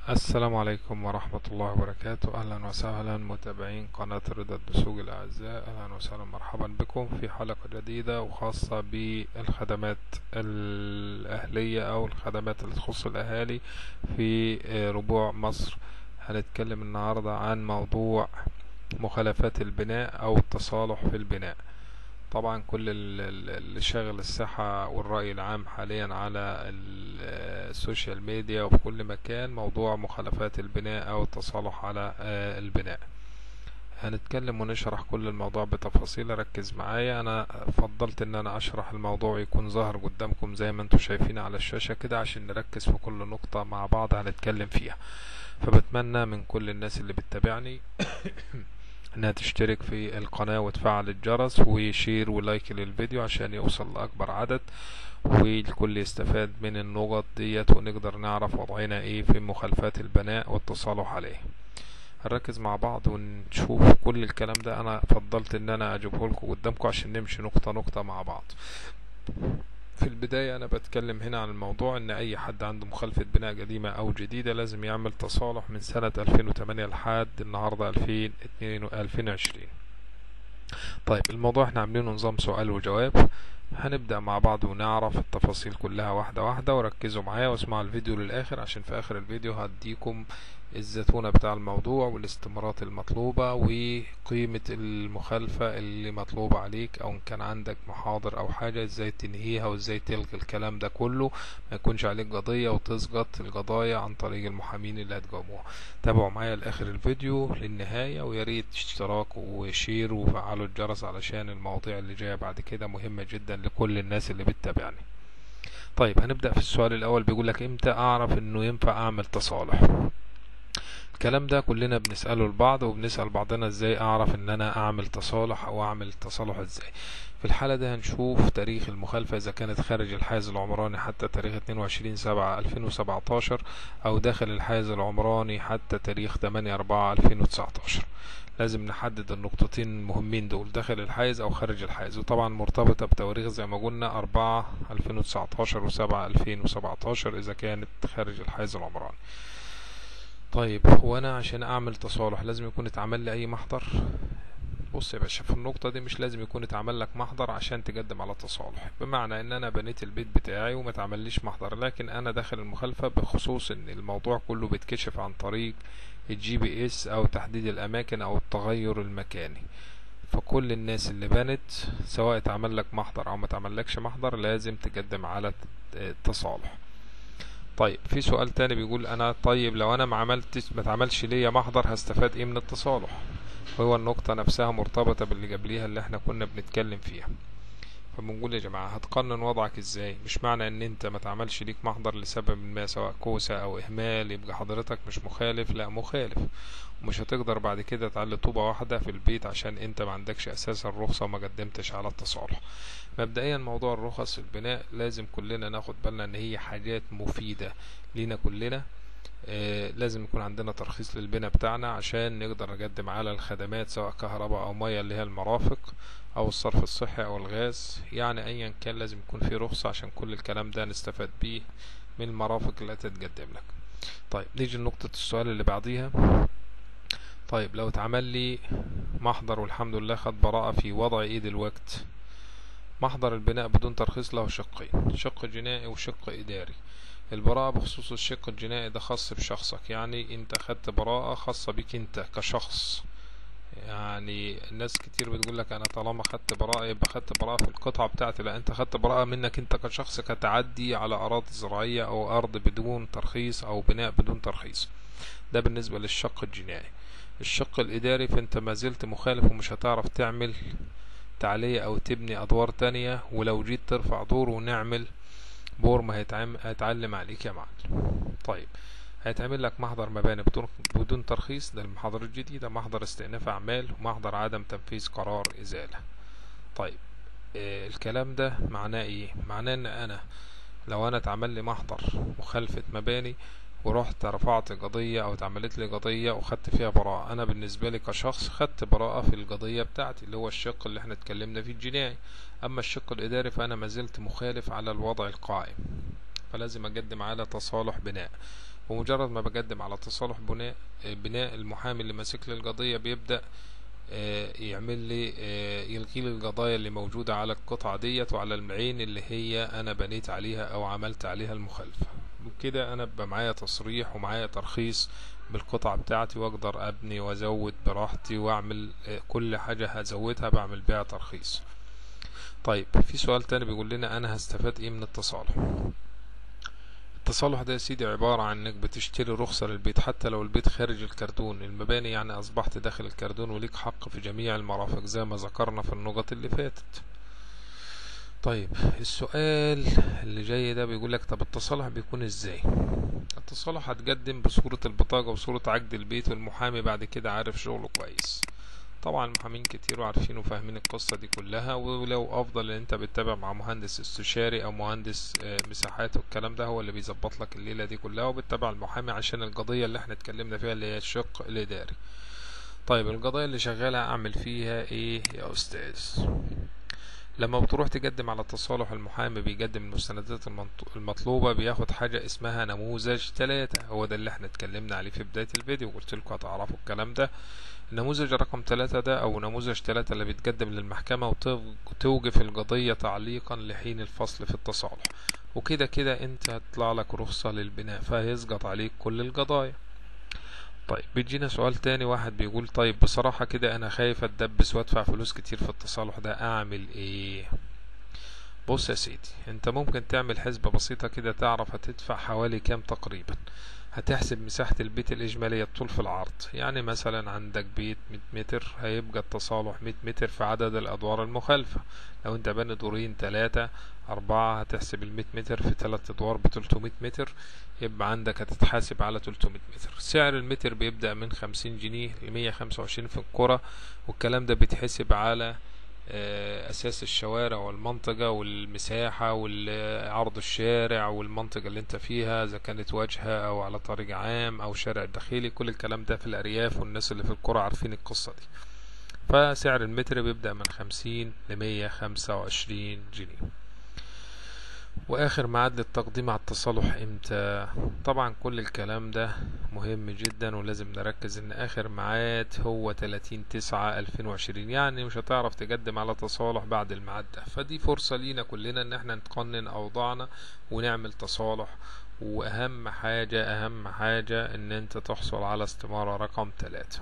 السلام عليكم ورحمة الله وبركاته أهلا وسهلا متابعين قناة رضا الدسوق الأعزاء أهلا وسهلا مرحبا بكم في حلقة جديدة وخاصة بالخدمات الأهلية أو الخدمات اللي تخص الأهالي في ربوع مصر هنتكلم النهاردة عن موضوع مخالفات البناء أو التصالح في البناء طبعا كل اللي شاغل الساحة والرأي العام حاليا على السوشيال ميديا وفي كل مكان موضوع مخالفات البناء أو التصالح على البناء هنتكلم ونشرح كل الموضوع بتفاصيل ركز معايا انا فضلت ان انا اشرح الموضوع يكون ظاهر قدامكم زي ما انتم شايفين على الشاشة كده عشان نركز في كل نقطة مع بعض هنتكلم فيها فبتمنى من كل الناس اللي بتتابعني انها تشترك في القناة وتفعل الجرس وشير ولايك للفيديو عشان يوصل لأكبر عدد والكل يستفاد من النقط ديت ونقدر نعرف وضعنا ايه في مخالفات البناء والتصالح عليه هنركز مع بعض ونشوف كل الكلام ده انا فضلت ان انا اجيبه لكم قدامكم عشان نمشي نقطة نقطة مع بعض في البداية أنا بتكلم هنا عن الموضوع إن أي حد عنده مخالفة بناء قديمة أو جديدة لازم يعمل تصالح من سنة 2008 لحد النهاردة 2020 طيب الموضوع احنا عاملينه نظام سؤال وجواب هنبدأ مع بعض ونعرف التفاصيل كلها واحدة واحدة وركزوا معايا واسمعوا الفيديو للآخر عشان في آخر الفيديو هديكم الزتونة بتاع الموضوع والاستمارات المطلوبة وقيمة المخالفة اللي مطلوبة عليك او ان كان عندك محاضر او حاجة ازاي تنهيها وازاي تلغي الكلام ده كله ما يكونش عليك قضية وتسقط القضايا عن طريق المحامين اللي هتجاوبوها تابعوا معايا لاخر الفيديو للنهاية وياريت اشتراك وشير وفعلوا الجرس علشان المواضيع اللي جاية بعد كده مهمة جدا لكل الناس اللي بتتابعني طيب هنبدأ في السؤال الاول بيقول لك امتى اعرف انه ينفع اعمل تصالح الكلام ده كلنا بنسأله لبعض وبنسأل بعضنا ازاي اعرف ان انا اعمل تصالح او اعمل تصالح ازاي في الحالة دي هنشوف تاريخ المخالفة اذا كانت خارج الحيز العمراني حتى تاريخ 22 7 2017 او داخل الحيز العمراني حتى تاريخ 8 4 2019 لازم نحدد النقطتين المهمين دول داخل الحيز او خارج الحيز وطبعا مرتبطة بتواريخ زي ما قلنا 4 2019 و7 2017 اذا كانت خارج الحيز العمراني طيب هو انا عشان اعمل تصالح لازم يكون اتعمل لي اي محضر بص يا باشا في النقطة دي مش لازم يكون اتعمل لك محضر عشان تقدم على تصالح بمعنى ان انا بنيت البيت بتاعي وما اتعمليش محضر لكن انا داخل المخالفة بخصوص ان الموضوع كله بيتكشف عن طريق الجي بي اس او تحديد الاماكن او التغير المكاني فكل الناس اللي بنت سواء اتعمل لك محضر او ما اتعملكش محضر لازم تقدم على التصالح طيب في سؤال تاني بيقول انا طيب لو انا ما عملتش ما اتعملش ليا محضر هستفاد ايه من التصالح هو النقطة نفسها مرتبطة باللي قبليها اللي احنا كنا بنتكلم فيها فبنقول يا جماعة هتقنن وضعك ازاي مش معنى ان انت ما تعملش ليك محضر لسبب ما سواء كوسة او اهمال يبقى حضرتك مش مخالف لا مخالف ومش هتقدر بعد كده تعلي طوبة واحدة في البيت عشان انت ما عندكش اساسا الرخصة وما قدمتش على التصالح مبدئيا موضوع الرخص في البناء لازم كلنا ناخد بالنا ان هي حاجات مفيدة لينا كلنا آه لازم يكون عندنا ترخيص للبناء بتاعنا عشان نقدر نقدم على الخدمات سواء كهرباء او مياه اللي هي المرافق او الصرف الصحي او الغاز يعني ايا كان لازم يكون في رخصة عشان كل الكلام ده نستفاد بيه من المرافق اللي تتقدم لك طيب نيجي لنقطة السؤال اللي بعديها طيب لو اتعمل لي محضر والحمد لله خد براءة في وضع ايد الوقت محضر البناء بدون ترخيص له شقين شق جنائي وشق إداري البراءة بخصوص الشق الجنائي ده خاص بشخصك يعني انت خدت براءة خاصة بك انت كشخص يعني الناس كتير بتقول لك انا طالما خدت براءة يبقى خدت براءة في القطعة بتاعتي لا انت خدت براءة منك انت كشخص كتعدي على اراضي زراعية او ارض بدون ترخيص او بناء بدون ترخيص ده بالنسبة للشق الجنائي الشق الاداري فانت ما زلت مخالف ومش هتعرف تعمل تعلية او تبني ادوار تانية ولو جيت ترفع دور ونعمل بور ما هيتعلم عليك يا معلم طيب هيتعمل لك محضر مباني بدون ترخيص ده المحاضر الجديدة محضر استئناف اعمال ومحضر عدم تنفيذ قرار ازالة طيب إيه الكلام ده معناه ايه معناه ان انا لو انا اتعمل لي محضر مخالفة مباني ورحت رفعت قضية او اتعملت لي قضية وخدت فيها براءة انا بالنسبة لي كشخص خدت براءة في القضية بتاعتي اللي هو الشق اللي احنا اتكلمنا فيه الجنائي اما الشق الاداري فانا ما زلت مخالف على الوضع القائم فلازم اقدم على تصالح بناء ومجرد ما بقدم على تصالح بناء بناء المحامي اللي ماسك لي القضية بيبدأ يعمل لي يلغي لي القضايا اللي موجودة على القطعة ديت وعلى العين اللي هي انا بنيت عليها او عملت عليها المخالفة وكده انا بقى معايا تصريح ومعايا ترخيص بالقطع بتاعتي واقدر ابني وازود براحتي واعمل كل حاجة هزودها بعمل بيها ترخيص طيب في سؤال تاني بيقول لنا انا هستفاد ايه من التصالح التصالح ده يا سيدي عبارة عن انك بتشتري رخصة للبيت حتى لو البيت خارج الكردون المباني يعني اصبحت داخل الكردون وليك حق في جميع المرافق زي ما ذكرنا في النقط اللي فاتت طيب السؤال اللي جاي ده بيقول لك طب التصالح بيكون ازاي التصالح هتقدم بصورة البطاقة وصورة عقد البيت والمحامي بعد كده عارف شغله كويس طبعا المحامين كتير وعارفين وفاهمين القصة دي كلها ولو افضل ان انت بتتابع مع مهندس استشاري او مهندس مساحات والكلام ده هو اللي بيظبط لك الليلة دي كلها وبتتابع المحامي عشان القضية اللي احنا اتكلمنا فيها اللي هي الشق الاداري طيب القضايا اللي شغالة اعمل فيها ايه يا استاذ لما بتروح تقدم على تصالح المحامي بيقدم المستندات المطلوبة بياخد حاجة اسمها نموذج ثلاثة هو ده اللي احنا اتكلمنا عليه في بداية الفيديو وقلت لكم هتعرفوا الكلام ده النموذج رقم ثلاثة ده او نموذج ثلاثة اللي بيتقدم للمحكمة وتوقف القضية تعليقا لحين الفصل في التصالح وكده كده انت هتطلع لك رخصة للبناء فهيسقط عليك كل القضايا طيب بيجينا سؤال تاني واحد بيقول طيب بصراحة كده انا خايف اتدبس وادفع فلوس كتير في التصالح ده اعمل ايه بص يا سيدي انت ممكن تعمل حسبة بسيطة كده تعرف هتدفع حوالي كام تقريبا هتحسب مساحة البيت الإجمالية الطول في العرض يعني مثلا عندك بيت 100 متر هيبقى التصالح 100 متر في عدد الأدوار المخالفة لو انت بني دورين تلاتة أربعة هتحسب ال 100 متر في تلات أدوار ب 300 متر يبقى عندك هتتحاسب على 300 متر سعر المتر بيبدأ من 50 جنيه ل 125 في القرى والكلام ده بيتحسب على اساس الشوارع والمنطقة والمساحة والعرض الشارع والمنطقة اللي انت فيها اذا كانت واجهة او على طريق عام او شارع داخلي كل الكلام ده في الارياف والناس اللي في القرى عارفين القصة دي فسعر المتر بيبدأ من خمسين لمية خمسة وعشرين جنيه واخر ميعاد للتقديم على التصالح امتى طبعا كل الكلام ده مهم جدا ولازم نركز ان اخر ميعاد هو 30 9 2020 يعني مش هتعرف تقدم على تصالح بعد الميعاد ده فدي فرصة لينا كلنا ان احنا نقنن اوضاعنا ونعمل تصالح واهم حاجة اهم حاجة ان انت تحصل على استمارة رقم 3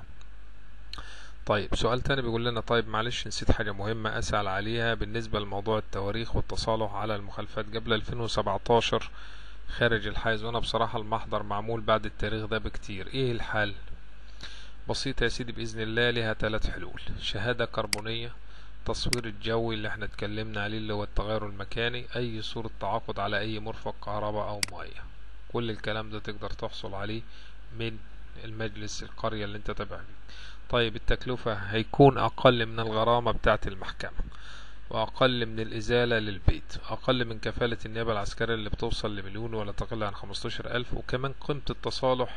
طيب سؤال تاني بيقول لنا طيب معلش نسيت حاجة مهمة أسأل عليها بالنسبة لموضوع التواريخ والتصالح على المخالفات قبل 2017 خارج الحيز وأنا بصراحة المحضر معمول بعد التاريخ ده بكتير إيه الحل؟ بسيطة يا سيدي بإذن الله لها ثلاث حلول شهادة كربونية تصوير الجوي اللي احنا اتكلمنا عليه اللي هو التغير المكاني أي صورة تعاقد على أي مرفق كهرباء أو مياه كل الكلام ده تقدر تحصل عليه من المجلس القرية اللي انت تابع فيه طيب التكلفة هيكون أقل من الغرامة بتاعة المحكمة وأقل من الإزالة للبيت أقل من كفالة النيابة العسكرية اللي بتوصل لمليون ولا تقل عن خمستاشر ألف وكمان قيمة التصالح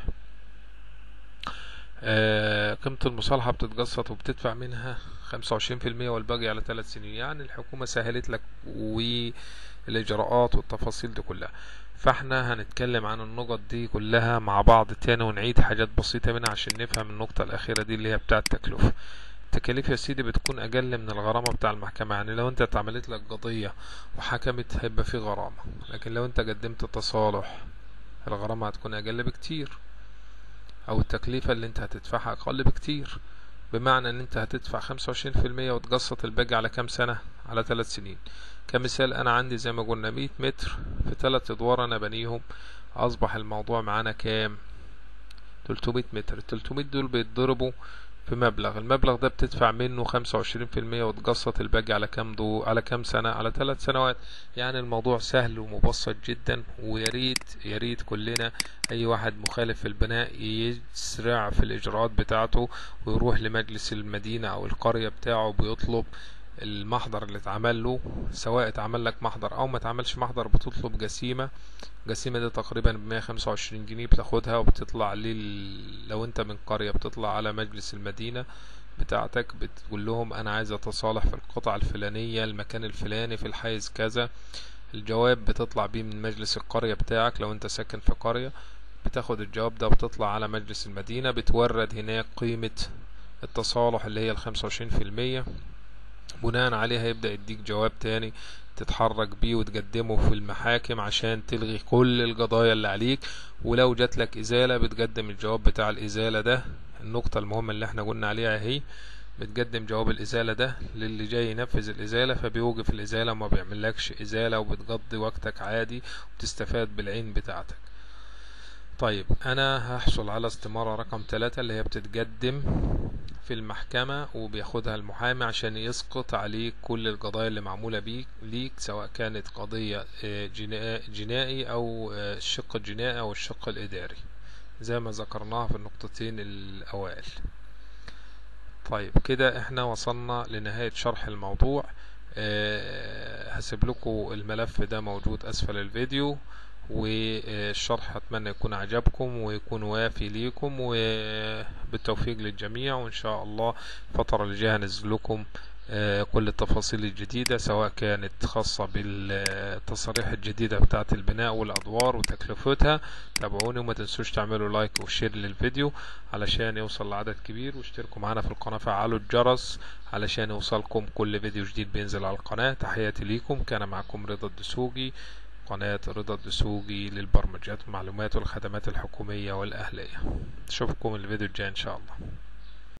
آه قيمة المصالحة بتتقسط وبتدفع منها خمسة وعشرين في المية والباقي على ثلاث سنين يعني الحكومة سهلت لك والإجراءات والتفاصيل دي كلها فاحنا هنتكلم عن النقط دي كلها مع بعض تاني ونعيد حاجات بسيطة منها عشان نفهم النقطة الأخيرة دي اللي هي بتاعة التكلفة التكاليف يا سيدي بتكون أقل من الغرامة بتاع المحكمة يعني لو انت اتعملت لك قضية وحكمت هيبقى في غرامة لكن لو انت قدمت تصالح الغرامة هتكون أقل بكتير أو التكلفة اللي انت هتدفعها أقل بكتير بمعنى ان انت هتدفع خمسة وعشرين في المية وتقسط الباقي على كام سنة على ثلاث سنين كمثال انا عندي زي ما قلنا مية متر في ثلاث ادوار انا بنيهم اصبح الموضوع معانا كام تلتمية متر التلتمية دول بيتضربوا في مبلغ المبلغ ده بتدفع منه خمسة وعشرين في المية وتقسط الباقي على كام دو على كام سنة على ثلاث سنوات يعني الموضوع سهل ومبسط جدا وياريت ياريت كلنا اي واحد مخالف في البناء يسرع في الاجراءات بتاعته ويروح لمجلس المدينة او القرية بتاعه بيطلب المحضر اللي اتعمل له سواء اتعمل لك محضر او ما اتعملش محضر بتطلب جسيمة جسيمة دي تقريبا بمية خمسة وعشرين جنيه بتاخدها وبتطلع لل... لو انت من قرية بتطلع على مجلس المدينة بتاعتك بتقول لهم انا عايز اتصالح في القطعة الفلانية المكان الفلاني في الحيز كذا الجواب بتطلع بيه من مجلس القرية بتاعك لو انت ساكن في قرية بتاخد الجواب ده بتطلع على مجلس المدينة بتورد هناك قيمة التصالح اللي هي الخمسة وعشرين في المية بناء عليها يبدأ يديك جواب تاني تتحرك بيه وتقدمه في المحاكم عشان تلغي كل القضايا اللي عليك ولو جات لك إزالة بتقدم الجواب بتاع الإزالة ده النقطة المهمة اللي احنا قلنا عليها هي بتقدم جواب الإزالة ده للي جاي ينفذ الإزالة فبيوقف الإزالة وما بيعملكش إزالة وبتقضي وقتك عادي وتستفاد بالعين بتاعتك طيب أنا هحصل على استمارة رقم ثلاثة اللي هي بتتقدم في المحكمة وبياخدها المحامي عشان يسقط عليك كل القضايا اللي معمولة بيك ليك سواء كانت قضية جنائي أو الشق الجنائي أو الشق الإداري زي ما ذكرناها في النقطتين الأوائل طيب كده احنا وصلنا لنهاية شرح الموضوع أه هسيب لكم الملف ده موجود أسفل الفيديو والشرح أتمنى يكون عجبكم ويكون وافي ليكم وبالتوفيق للجميع وإن شاء الله الفترة اللي جاية هنزل لكم كل التفاصيل الجديدة سواء كانت خاصة بالتصاريح الجديدة بتاعة البناء والأدوار وتكلفتها تابعوني وما تنسوش تعملوا لايك وشير للفيديو علشان يوصل لعدد كبير واشتركوا معنا في القناة فعلوا الجرس علشان يوصلكم كل فيديو جديد بينزل على القناة تحياتي ليكم كان معكم رضا الدسوقي قناة رضا الدسوقي للبرمجيات والمعلومات والخدمات الحكومية والأهلية أشوفكم الفيديو الجاي إن شاء الله